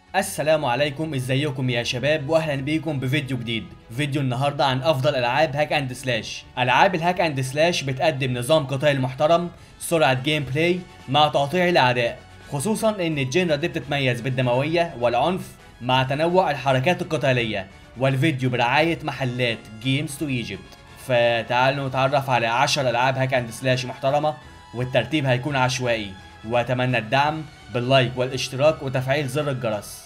السلام عليكم ازيكم يا شباب واهلا بيكم بفيديو جديد فيديو النهارده عن افضل العاب هاك اند سلاش العاب الهاك اند سلاش بتقدم نظام قتال محترم سرعه جيم بلاي مع تقطيع الاعداء خصوصا ان الجنرا دي بتتميز بالدمويه والعنف مع تنوع الحركات القتاليه والفيديو برعايه محلات جيمز تو ايجيبت فتعالوا نتعرف على 10 العاب هاك اند سلاش محترمه والترتيب هيكون عشوائي واتمنى الدعم باللايك والاشتراك وتفعيل زر الجرس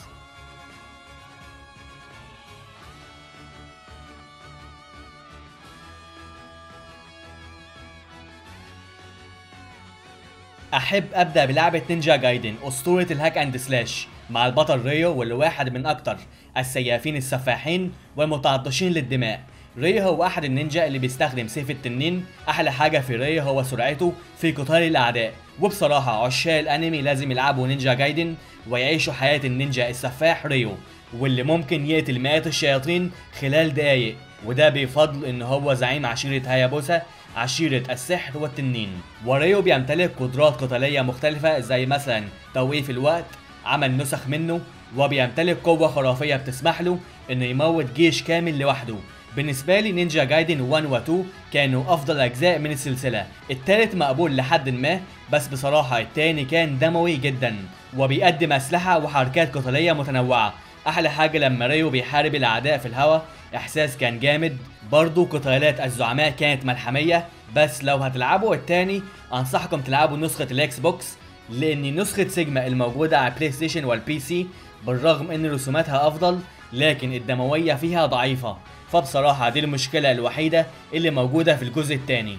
احب ابدا بلعبه نينجا جايدن اسطوره الهاك اند سلاش مع البطل ريو واللي واحد من اكتر السيافين السفاحين والمتعطشين للدماء ريو هو احد النينجا اللي بيستخدم سيف التنين احلى حاجه في ريو هو سرعته في قتال الاعداء وبصراحه عشاق الانمي لازم يلعبوا نينجا جايدن ويعيشوا حياه النينجا السفاح ريو واللي ممكن يقتل مئات الشياطين خلال دقايق وده بفضل ان هو زعيم عشيره هايابوسا عشيرة السحر والتنين وريو بيمتلك قدرات قتالية مختلفة زي مثلا توقيف الوقت عمل نسخ منه وبيمتلك قوة خرافية بتسمح له انه يموت جيش كامل لوحده بالنسبة لي نينجا جايدن 1 و 2 كانوا أفضل أجزاء من السلسلة التالت مقبول لحد ما بس بصراحة التاني كان دموي جدا وبيقدم أسلحة وحركات قتالية متنوعة أحلى حاجة لما ريو بيحارب الأعداء في الهواء إحساس كان جامد برضو قتالات الزعماء كانت ملحمية بس لو هتلعبوا التاني أنصحكم تلعبوا نسخة الإكس بوكس لأن نسخة سيجما الموجودة على البلاي ستيشن والبي سي بالرغم إن رسوماتها أفضل لكن الدموية فيها ضعيفة فبصراحة دي المشكلة الوحيدة اللي موجودة في الجزء الثاني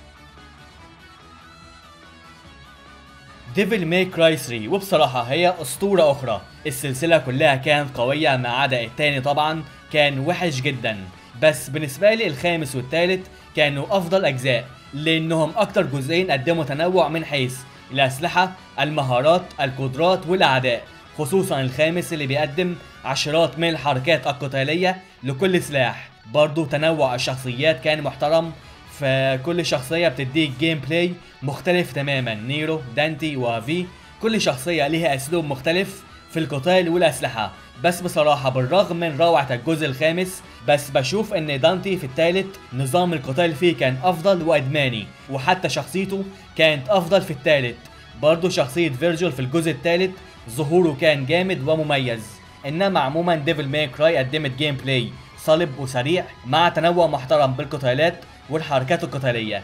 ديفل ماي كراي 3 وبصراحة هي أسطورة أخرى السلسلة كلها كانت قوية ما عدا التاني طبعا كان وحش جدا بس بالنسبة لي الخامس والتالت كانوا أفضل أجزاء لأنهم أكتر جزئين قدموا تنوع من حيث الأسلحة المهارات القدرات والأعداء خصوصا الخامس اللي بيقدم عشرات من الحركات القتالية لكل سلاح برضو تنوع الشخصيات كان محترم فكل شخصية بتديك جيم بلاي مختلف تماما نيرو دانتي وفي كل شخصية ليها أسلوب مختلف في القتال والأسلحة بس بصراحة بالرغم من روعة الجزء الخامس بس بشوف ان دانتي في الثالث نظام القتال فيه كان افضل وادماني وحتى شخصيته كانت افضل في الثالث برضه شخصية فيرجل في الجزء الثالث ظهوره كان جامد ومميز انما عموما ديفل ماي كراي قدمت جيم بلاي صلب وسريع مع تنوع محترم بالقتالات والحركات القتالية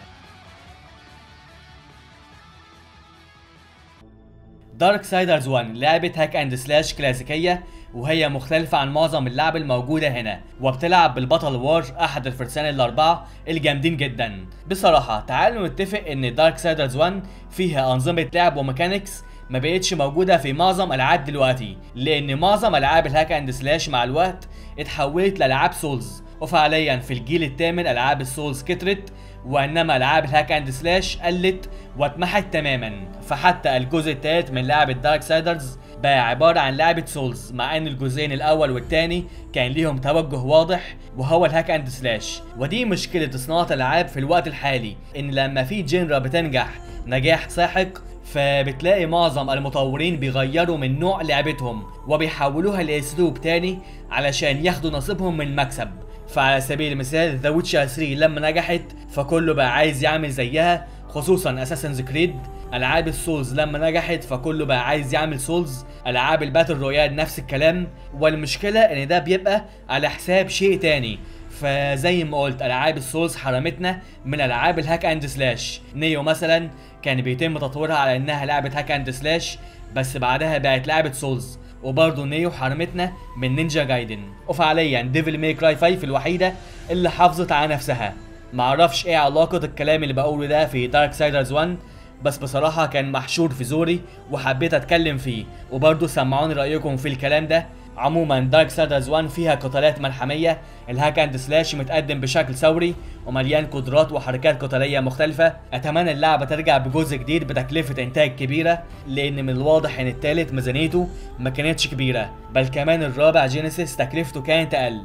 دارك سايدرز 1 لعبة هاك اند سلاش كلاسيكية وهي مختلفة عن معظم اللعب الموجودة هنا وبتلعب بالبطل وار أحد الفرسان الأربعة الجامدين جدا بصراحة تعالوا نتفق إن دارك سايدرز 1 فيها أنظمة لعب وميكانيكس ما بقتش موجودة في معظم ألعاب دلوقتي لأن معظم ألعاب الهاك اند سلاش مع الوقت اتحولت لألعاب سولز وفعليا في الجيل الثامن ألعاب السولز كترت وانما العاب الهاك اند سلاش قلت واتمحت تماما فحتى الجزء الثالث من لعبة دارك سايدرز بقى عبارة عن لعبة سولز مع ان الجزئين الاول والثاني كان ليهم توجه واضح وهو الهاك اند سلاش ودي مشكلة صناعة الالعاب في الوقت الحالي ان لما في جنرا بتنجح نجاح ساحق فبتلاقي معظم المطورين بيغيروا من نوع لعبتهم وبيحولوها لاسلوب تاني علشان ياخدوا نصيبهم من المكسب فعلى سبيل المثال ذا ويتشر 3 لما نجحت فكله بقى عايز يعمل زيها خصوصا اساسنز كريد العاب السولز لما نجحت فكله بقى عايز يعمل سولز العاب الباتل رويال نفس الكلام والمشكله ان ده بيبقى على حساب شيء تاني فزي ما قلت العاب السولز حرمتنا من العاب الهاك اند سلاش نيو مثلا كان بيتم تطويرها على انها لعبه هاك اند سلاش بس بعدها بقت لعبه سولز وبرضه نيو حرمتنا من نينجا جايدن وفعليا ديفل ماي كراي 5 الوحيده اللي حافظت على نفسها معرفش ايه علاقه الكلام اللي بقوله ده في دارك سايدرز 1 بس بصراحة كان محشور في زوري وحبيت اتكلم فيه وبرضه سمعوني رأيكم في الكلام ده عموما دارك سايدرز 1 فيها قتالات ملحمية الهاك اند سلاش متقدم بشكل ثوري ومليان قدرات وحركات قتالية مختلفة اتمنى اللعبة ترجع بجزء جديد بتكلفة انتاج كبيرة لان من الواضح ان التالت ميزانيته ما كانتش كبيرة بل كمان الرابع جينيسيس تكلفته كانت اقل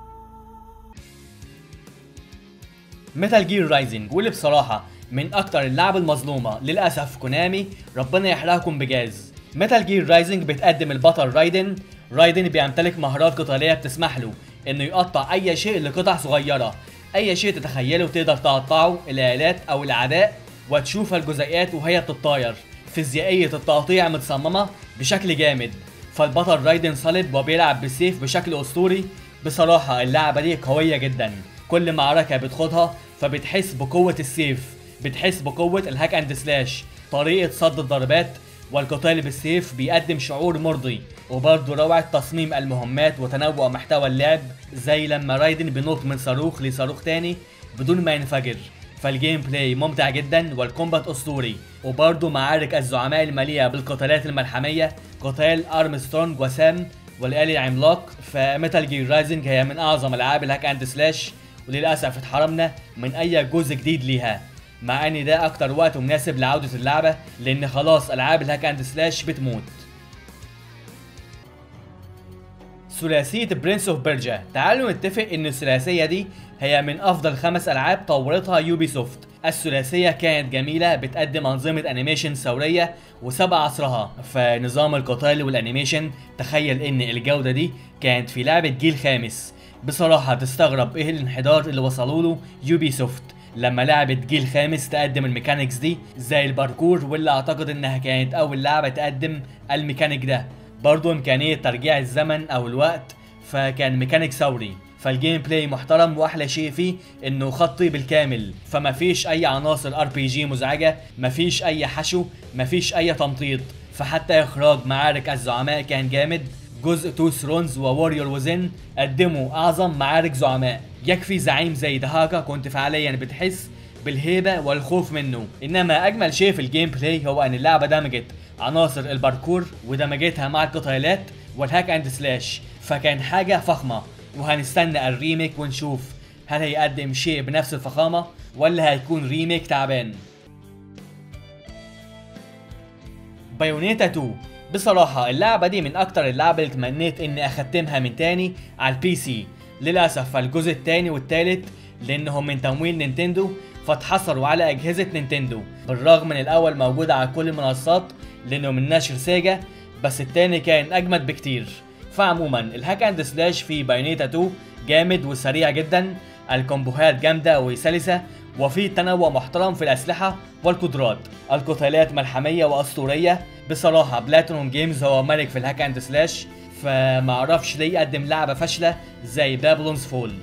ميتال جير رايزنج واللي بصراحة من اكتر اللعب المظلومة للأسف كونامي ربنا يحرقكم بجاز ميتال جير رايزنج بتقدم البطل رايدن رايدن بيمتلك مهارات قتالية بتسمح له انه يقطع اي شيء لقطع صغيرة اي شيء تتخيله تقدر تقطعه الالات او الاعداء وتشوف الجزيئات وهي بتتطاير فيزيائية التقطيع متصممة بشكل جامد فالبطل رايدن صلب وبيلعب بالسيف بشكل اسطوري بصراحة اللعبة دي قوية جدا كل معركة بتخوضها فبتحس بقوة السيف بتحس بقوة الهاك اند سلاش طريقة صد الضربات والقتال بالسيف بيقدم شعور مرضي وبرضه روعة تصميم المهمات وتنوع محتوى اللعب زي لما رايدن بينط من صاروخ لصاروخ تاني بدون ما ينفجر فالجيم بلاي ممتع جدا والكومبات اسطوري وبرضه معارك الزعماء المليئة بالقتالات الملحمية قتال ارمسترونج وسام والآلي العملاق فميتال جير رايزنج هي من اعظم العاب الهاك اند سلاش وللاسف اتحرمنا من اي جزء جديد ليها مع ان ده اكتر وقت مناسب لعودة اللعبة لان خلاص العاب الهاك اند سلاش بتموت ثلاثية برنس اوف بيرجا تعالوا نتفق ان الثلاثية دي هي من افضل خمس العاب طورتها يوبي سوفت الثلاثية كانت جميلة بتقدم أنظمة أنيميشن ثورية وسبق عصرها فنظام القتال والأنيميشن تخيل إن الجودة دي كانت في لعبة جيل خامس بصراحة تستغرب إيه الانحدار اللي وصلوا له يوبي سوفت لما لعبة جيل خامس تقدم الميكانيكس دي زي الباركور واللي أعتقد إنها كانت أول لعبة تقدم الميكانيك ده برضو إمكانية ترجيع الزمن أو الوقت فكان ميكانيك ثوري فالجيم بلاي محترم واحلى شيء فيه انه خطي بالكامل فما فيش اي عناصر ار بي جي مزعجه مفيش اي حشو مفيش اي تمطيط فحتى اخراج معارك الزعماء كان جامد جزء تو ثرونز ووريور وزن قدموا اعظم معارك زعماء يكفي زعيم زي دهاكا كنت فعليا بتحس بالهيبة والخوف منه انما اجمل شيء في الجيم بلاي هو ان اللعبة دمجت عناصر الباركور ودمجتها مع القتالات والهاك اند سلاش فكان حاجة فخمة وهنستنى الريميك ونشوف هل هيقدم شيء بنفس الفخامة ولا هيكون ريميك تعبان بايونيتا 2 بصراحة اللعبة دي من أكتر اللعب اللي تمنيت إني أختمها من تاني على البي سي للأسف فالجزء التاني والتالت لأنهم من تمويل نينتندو فاتحصروا على أجهزة نينتندو بالرغم من الأول موجود على كل المنصات لأنه من نشر سيجا بس التاني كان أجمد بكتير فعموما الهاك اند سلاش في بايونيتا 2 جامد وسريع جدا الكومبوهات جامدة وسلسة وفي تنوع محترم في الأسلحة والقدرات القتالات ملحمية وأسطورية بصراحة بلاتينوم جيمز هو ملك في الهاك اند سلاش فمعرفش ليه يقدم لعبة فاشلة زي بابلونز فول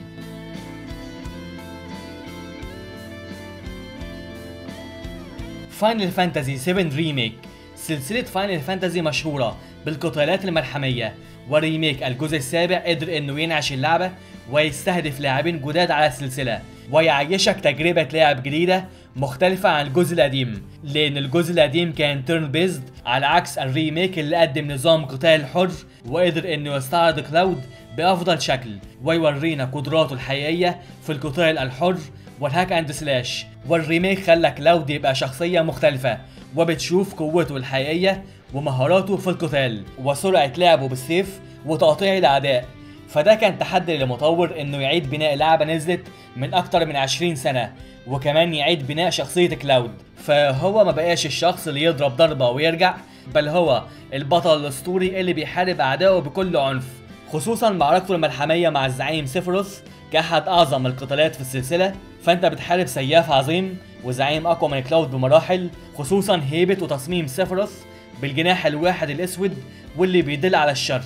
فاينل فانتازي 7 ريميك سلسلة فاينل فانتازي مشهورة بالقتالات الملحمية وريميك الجزء السابع قدر انه ينعش اللعبة ويستهدف لاعبين جداد على السلسلة ويعيشك تجربة لعب جديدة مختلفة عن الجزء القديم لأن الجزء القديم كان تيرن بيزد على عكس الريميك اللي قدم نظام قتال حر وقدر انه يستعرض كلاود بأفضل شكل ويورينا قدراته الحقيقية في القتال الحر والهاك اند سلاش والريميك خلى كلاود يبقى شخصية مختلفة وبتشوف قوته الحقيقية ومهاراته في القتال وسرعة لعبه بالسيف وتقطيع الأعداء فده كان تحدي للمطور انه يعيد بناء لعبة نزلت من اكتر من 20 سنة وكمان يعيد بناء شخصية كلاود فهو ما بقاش الشخص اللي يضرب ضربة ويرجع بل هو البطل الاسطوري اللي بيحارب اعدائه بكل عنف خصوصا معركته الملحمية مع الزعيم سيفروس كأحد أعظم القتالات في السلسلة فأنت بتحارب سياف عظيم وزعيم أقوى من كلاود بمراحل خصوصا هيبة وتصميم سيفروس بالجناح الواحد الأسود واللي بيدل على الشر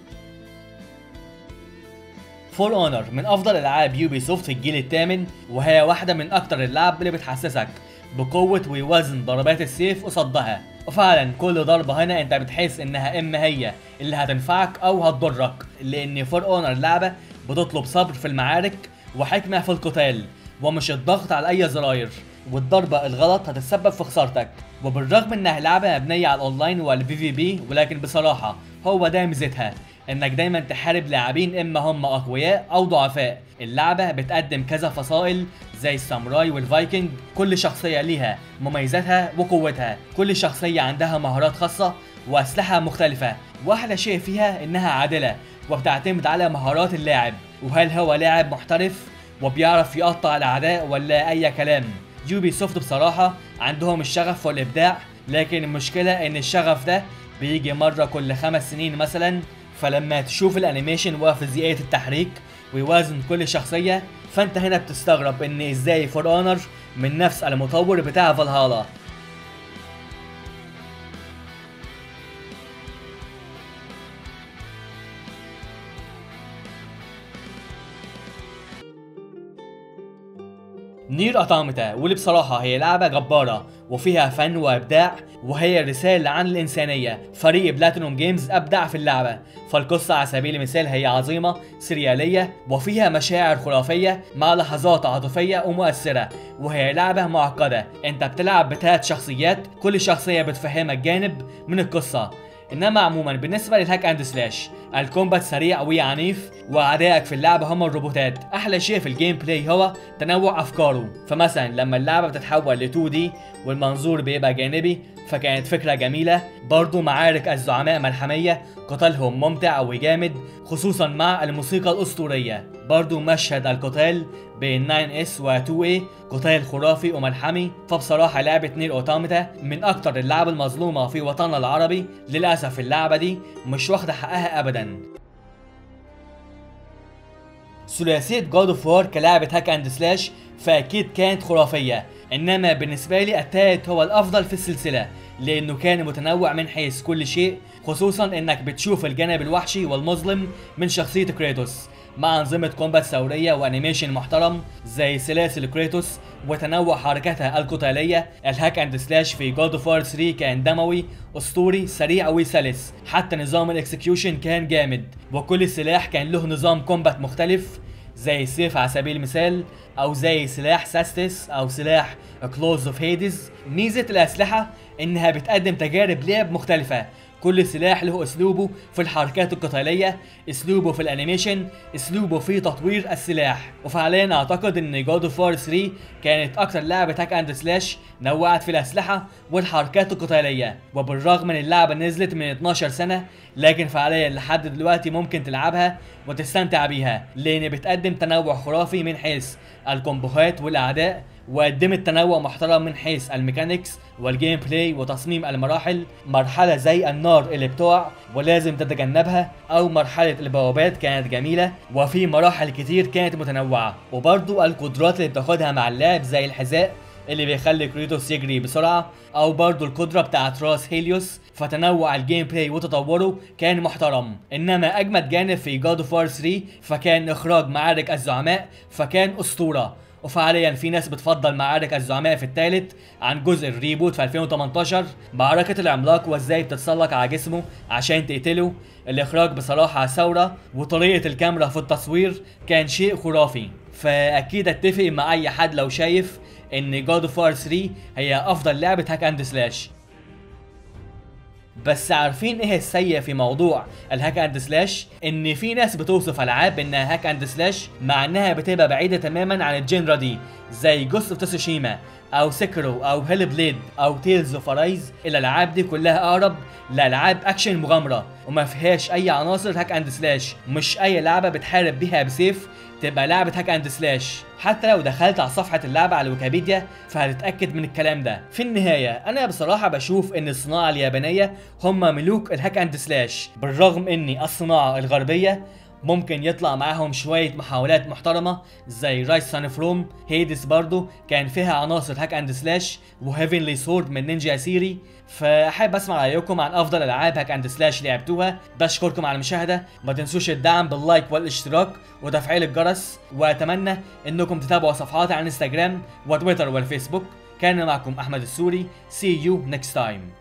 فور اونر من افضل العاب يوبي سوفت في الجيل الثامن وهي واحده من اكتر اللعب اللي بتحسسك بقوه ووزن ضربات السيف قصادها وفعلا كل ضربه هنا انت بتحس انها اما هي اللي هتنفعك او هتضرك لان فور اونر لعبه بتطلب صبر في المعارك وحكمه في القتال ومش الضغط على اي زراير والضربة الغلط هتتسبب في خسارتك وبالرغم انها لعبة مبنية على الاونلاين والبي في بي ولكن بصراحة هو ده ميزتها انك دايما تحارب لاعبين اما هم اقوياء او ضعفاء اللعبة بتقدم كذا فصائل زي الساموراي والفايكنج كل شخصية ليها مميزاتها وقوتها كل شخصية عندها مهارات خاصة واسلحة مختلفة واحلى شيء فيها انها عادلة وبتعتمد على مهارات اللاعب وهل هو لاعب محترف وبيعرف يقطع الاعداء ولا اي كلام يوبي سوفت بصراحة عندهم الشغف والابداع لكن المشكلة ان الشغف ده بيجي مرة كل خمس سنين مثلا فلما تشوف الانيميشن وفيزيائية التحريك ويوازن كل شخصية فانت هنا بتستغرب ان ازاي فور اونر من نفس المطور بتاع فالهالا نير أطامتا واللي بصراحة هي لعبة جبارة وفيها فن وإبداع وهي رسالة عن الإنسانية فريق بلاتينوم جيمز أبدع في اللعبة فالقصة على سبيل المثال هي عظيمة سريالية وفيها مشاعر خرافية مع لحظات عاطفية ومؤثرة وهي لعبة معقدة انت بتلعب بثلاث شخصيات كل شخصية بتفهمك جانب من القصة انما عموما بالنسبه للهاك اند سلاش الكومبات سريع وعنيف واعدائك في اللعبه هم الروبوتات احلى شيء في الجيم بلاي هو تنوع افكاره فمثلا لما اللعبه بتتحول ل 2 دي والمنظور بيبقى جانبي فكانت فكره جميله برضو معارك الزعماء ملحميه قتالهم ممتع وجامد خصوصا مع الموسيقى الاسطوريه برضو مشهد القتال بين 9 اس و 2 a قتال خرافي وملحمي فبصراحة لعبة نير اوتوماتا من أكتر اللعب المظلومة في وطننا العربي للأسف اللعبة دي مش واخدة حقها أبدا ثلاثية جاد اوف وار كلعبة هاك اند سلاش فأكيد كانت خرافية إنما بالنسبة لي التالت هو الأفضل في السلسلة لأنه كان متنوع من حيث كل شيء خصوصا إنك بتشوف الجانب الوحشي والمظلم من شخصية كريتوس مع أنظمة كومبات ثورية وأنيميشن محترم زي سلاسل كريتوس وتنوع حركاتها القتالية الهاك اند سلاش في جود اوف 3 كان دموي اسطوري سريع وسلس حتى نظام الاكسكيوشن كان جامد وكل سلاح كان له نظام كومبات مختلف زي السيف على سبيل المثال او زي سلاح ساستس او سلاح كلوز اوف هيدز ميزة الاسلحة انها بتقدم تجارب لعب مختلفة كل سلاح له اسلوبه في الحركات القتاليه اسلوبه في الانيميشن اسلوبه في تطوير السلاح وفعليا اعتقد ان جود اوف 3 كانت اكتر لعبه هاك اند سلاش نوعت في الاسلحه والحركات القتاليه وبالرغم من اللعبه نزلت من 12 سنه لكن فعليا لحد دلوقتي ممكن تلعبها وتستمتع بيها لان بتقدم تنوع خرافي من حيث الكومبوهات والاعداء وقدمت تنوع محترم من حيث الميكانيكس والجيم بلاي وتصميم المراحل مرحلة زي النار اللي بتقع ولازم تتجنبها او مرحلة البوابات كانت جميلة وفي مراحل كتير كانت متنوعة وبرضو القدرات اللي بتاخدها مع اللعب زي الحذاء اللي بيخلي كريتوس يجري بسرعة او برضو القدرة بتاعت راس هيليوس فتنوع الجيم بلاي وتطوره كان محترم انما اجمد جانب في جاد اوف 3 فكان اخراج معارك الزعماء فكان اسطورة وفعليا في ناس بتفضل معارك الزعماء في الثالث عن جزء الريبوت في 2018 معركة العملاق وازاي بتتسلق على جسمه عشان تقتله الاخراج بصراحة ثورة وطريقة الكاميرا في التصوير كان شيء خرافي فاكيد اتفق مع اي حد لو شايف ان جاد اوف 3 هي افضل لعبة هاك اند سلاش بس عارفين ايه السيء في موضوع الهاك اند سلاش ان في ناس بتوصف العاب انها هاك اند سلاش مع انها بتبقى بعيده تماما عن الجنرا دي زي جوست اوف تسوشيما او سكرو او هيل بليد او تيلز اوف ارايز الالعاب دي كلها اقرب لالعاب اكشن مغامره وما فيهاش اي عناصر هاك اند سلاش مش اي لعبه بتحارب بيها بسيف تبقى لعبة هاك اند سلاش حتى لو دخلت على صفحة اللعبة على ويكيبيديا فهتتأكد من الكلام ده في النهاية أنا بصراحة بشوف إن الصناعة اليابانية هم ملوك الهاك اند سلاش بالرغم إن الصناعة الغربية ممكن يطلع معاهم شوية محاولات محترمة زي رايس سان فروم هيدس برضو كان فيها عناصر هاك اند سلاش وهيفنلي سورد من نينجا سيري فأحب أسمع رأيكم عن أفضل ألعاب هاك اند سلاش لعبتوها بشكركم على المشاهدة ما تنسوش الدعم باللايك والاشتراك وتفعيل الجرس وأتمنى إنكم تتابعوا صفحاتي على الانستجرام وتويتر والفيسبوك كان معكم أحمد السوري see you next time